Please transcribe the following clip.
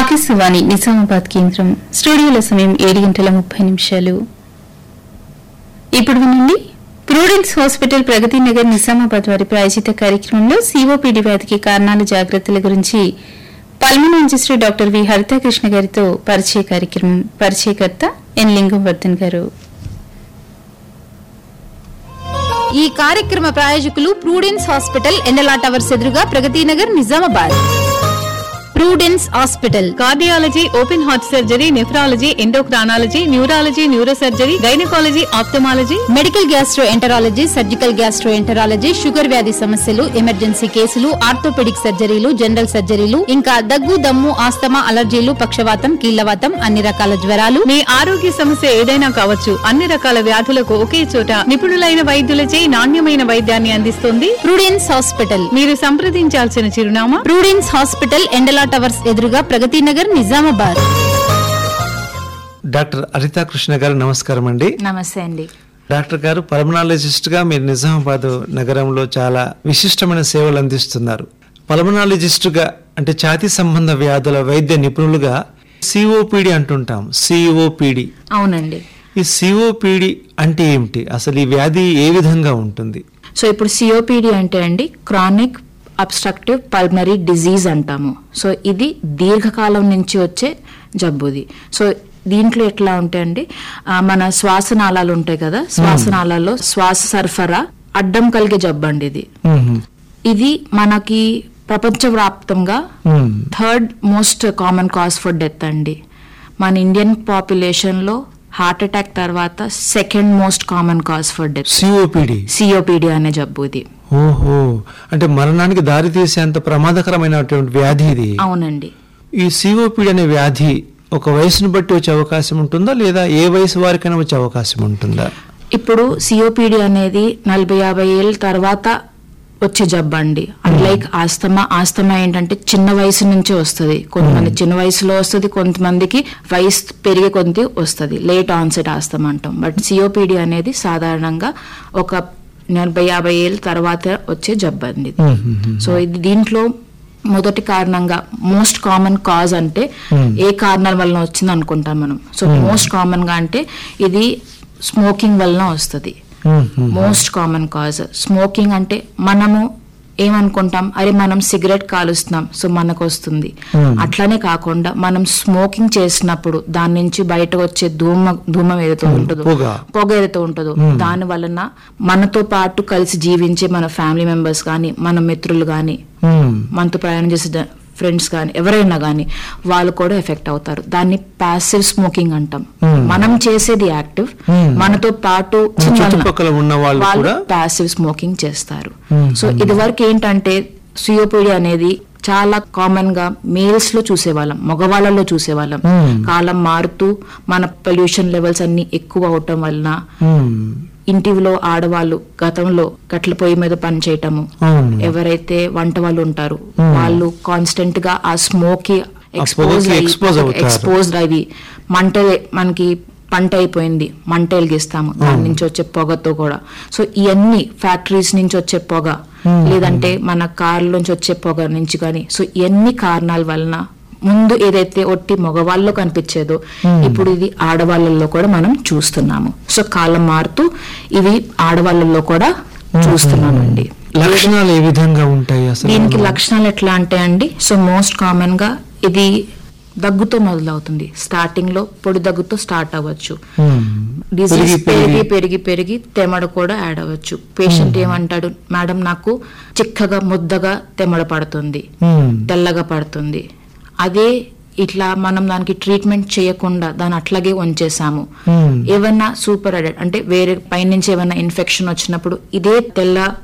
ఆకాశవాణి నిజామాబాద్ కేంద్రం స్టూడియోల సమయం ఏడు గంటల ముప్పై నిమిషాలు ఇప్పుడు వినండి ప్రూడెన్స్ హాస్పిటల్ ప్రగతి నగర్ నిజామాబాద్ వారి ప్రాయోజిత కార్యక్రమంలో సిఓపిడి వ్యాధికి కారణాలు జాగ్రత్తల గురించి పల్మనాలజిస్ట్ డాక్టర్ వి హరితాకృష్ణ గారితో పరిచయ కార్యక్రమం పరిచయకర్త ఎన్ లింగంవర్ధన్ గారు ఈ కార్యక్రమ ప్రాయోజకులు ప్రూడెన్స్ హాస్పిటల్ ఎండలా టవర్స్ ఎదురుగా Pragathi Nagar Nizamabad Prudence hospital cardiology open heart surgery nephrology endocrinology neurology neurosurgery gynaecology ophthalmology medical gastroenterology surgical gastroenterology sugar వ్యాధి సమస్యలు ఎమర్జెన్సీ కేసులు ఆర్థోపెడిక్ సర్జరీలు జనరల్ సర్జరీలు ఇంకా దగ్గు దమ్ము ఆస్తమా అలర్జీలు పక్షవాతం కీళ్లవాతం అన్ని రకాల జ్వరాలు మీ ఆరోగ్య సమస్య ఏదైనా కావచ్చు అన్ని రకాల వ్యాధులకు ఒకే చోట నిపుణులైన వైద్యులచే నాణ్యమైన వైద్యాన్ని అందిస్తుంది ప్రూడెన్స్ హాస్పిటల్ మీరు సంప్రదించాల్సిన చిరునామా ప్రూడెన్స్ హాస్పిటల్ ఎండలా టవర్స్ ఎదురుగా ప్రగతి నగర్ నిజామాబాద్ డాక్టర్ అరితా కృష్ణ గారు నమస్కారం అండి నమస్తే అండి డాక్టర్ గారు పల్మనాలజిస్ట్ గా మీరు నిజామాబాద్ నగరంలో చాలా విశిష్టమైన సేవలు అందిస్తున్నారు పల్మనాలజిస్ట్ గా అంటే ఛాతీ సంబంధ వ్యాధుల వైద్య నిపుణులుగా సిఓపిడి అంటుంటాం సిఓపిడి అవునండి ఈ సిఓపిడి అంటే ఏమిటి అసలు ఈ వ్యాధి ఏ విధంగా ఉంటుంది సో ఇప్పుడు సిఓపిడి అంటే అండి క్రానిక్ అబ్స్ట్రక్టివ్ పల్మరీ డిజీజ్ అంటాము సో ఇది దీర్ఘకాలం నుంచి వచ్చే జబ్బుది సో దీంట్లో ఎట్లా ఉంటాయండి ఆ, మన శ్వాసనాళాలు ఉంటాయి కదా శ్వాసనాళాల్లో శ్వాస సరఫరా అడ్డం కలిగే జబ్బు అండి ఇది మ్మ్. ఇది మనకి ప్రపంచవ్యాప్తంగా hmm. Third most common cause for death అండి మన ఇండియన్ పాపులేషన్ లో హార్ట్ అటాక్ తర్వాత second most common cause for death COPD COPD అనే జబ్బు ఇది ఓహో అంటే మరణానికి దారి తీసేంత ప్రమాదకరమైనటువంటి వ్యాధి ఇది అవునండి ఈ సిఓపిడి అనే వ్యాధి ఒక వయసును బట్టి వచ్చే అవకాశం ఉంటుందా లేదా ఏ వయసు వారికైనా వచ్చే అవకాశం ఉంటుందా ఇప్పుడు సిఓపిడి అనేది నలభై యాభై ఏళ్ళ తర్వాత వచ్చే జబ్బు అండి లైక్ ఆస్తమా ఆస్తమా ఏంటంటే చిన్న వయసు నుంచే వస్తుంది కొంతమంది చిన్న వయసులో వస్తుంది కొంతమందికి వయసు పెరిగే కొద్ది వస్తుంది లేట్ ఆన్సెట్ ఆస్తమా అంటాం బట్ సిఓపిడి అనేది సాధారణంగా ఒక నలభై యాభై ఏళ్ళ తర్వాత వచ్చే జబ్బు అండి ఇది. సో ఇది దీంట్లో మొదటి కారణంగా మోస్ట్ కామన్ కాజ్ అంటే ఏ కారణాల వలన వచ్చింది అనుకుంటాం మనం సో మోస్ట్ కామన్ గా అంటే ఇది స్మోకింగ్ వలన వస్తుంది hmm. Most common cause smoking అంటే మనము ఏమనుకుంటాం అరే మనం సిగరెట్ కాలుస్తున్నాం సో మనకు వస్తుంది అట్లానే కాకుండా మనం స్మోకింగ్ చేసినప్పుడు దాని నుంచి బయట వచ్చే ధూమ ధూమం ఏదైతే ఉంటుందో పొగ. పొగ ఏదైతే ఉంటుందో దాని వలన మనతో పాటు కలిసి జీవించే మన ఫ్యామిలీ మెంబర్స్ కానీ మన మిత్రులు కానీ మ్మ్. మనతో ప్రయాణం చేసే ఫ్రెండ్స్ కానీ ఎవరైనా కానీ వాళ్ళు కూడా ఎఫెక్ట్ అవుతారు దాన్ని ప్యాసివ్ స్మోకింగ్ అంటాం మనం చేసేది యాక్టివ్ మనతో పాటు మన చుట్టుపక్కల ఉన్న వాళ్ళు కూడా ప్యాసివ్ స్మోకింగ్ చేస్తారు సో ఇది వరకు ఏంటంటే సిఓపిడి అనేది చాలా కామన్ గా మేల్స్ లో చూసేవాళ్ళం మగవాళ్ళలో చూసేవాళ్ళం కాలం మారుతూ మన పొల్యూషన్ లెవెల్స్ అన్ని ఎక్కువ అవటం వలన మ్మ్. ఇంటిలో ఆడవాళ్ళు గతంలో కట్ల పొయ్యి మీద పని చేయటము అవును ఎవరైతే వంట వాళ్ళు ఉంటారు వాళ్ళు కాన్స్టెంట్ గా ఆ స్మోక్ పొగకి expose అవుతారు. ఎక్స్పోజ్డ్ అవి మంట మనకి పంట అయిపోయింది మంట వెలిగిస్తాము దాని నుంచి వచ్చే పొగతో కూడా సో ఇవన్నీ ఫ్యాక్టరీస్ నుంచి వచ్చే పొగ లేదంటే మన కార్ల నుంచి వచ్చే పొగ నుంచి కానీ సో ఇవన్నీ కారణాల వలన ముందు ఏదైతే ఒట్టి మగవాళ్ళలో కనిపించేదో ఇప్పుడు ఇది ఆడవాళ్ళల్లో కూడా మనం చూస్తున్నాము సో కాలం మారుతూ ఇవి ఆడవాళ్ళల్లో కూడా చూస్తున్నామండి లక్షణాలు ఏ విధంగా ఉంటాయి అసలు దీనికి లక్షణాలు ఎట్లా అంటే అండి సో మోస్ట్ కామన్ గా ఇది దగ్గుతో మొదలవుతుంది స్టార్టింగ్ లో పొడి దగ్గుతో స్టార్ట్ అవ్వచ్చు మ్మ్. డిజీజ్ పెరిగి, పెరిగి. పెరిగి పెరిగి పెరిగి తెమడ కూడా యాడ్ అవ్వచ్చు పేషెంట్ ఏమంటాడు మేడం నాకు చిక్కగా ముద్దగా తెమడ పడుతుంది మ్మ్. తెల్లగా పడుతుంది అదే ఇట్లా మనం దానికి ట్రీట్మెంట్ చేయకుండా దాన్ని అట్లాగే ఉంచేసాము మ్మ్. ఏమన్నా సూపర్ అడెడ్ అంటే వేరే పైనుంచి ఏమైనా ఇన్ఫెక్షన్ వచ్చినప్పుడు ఇదే తెల్ల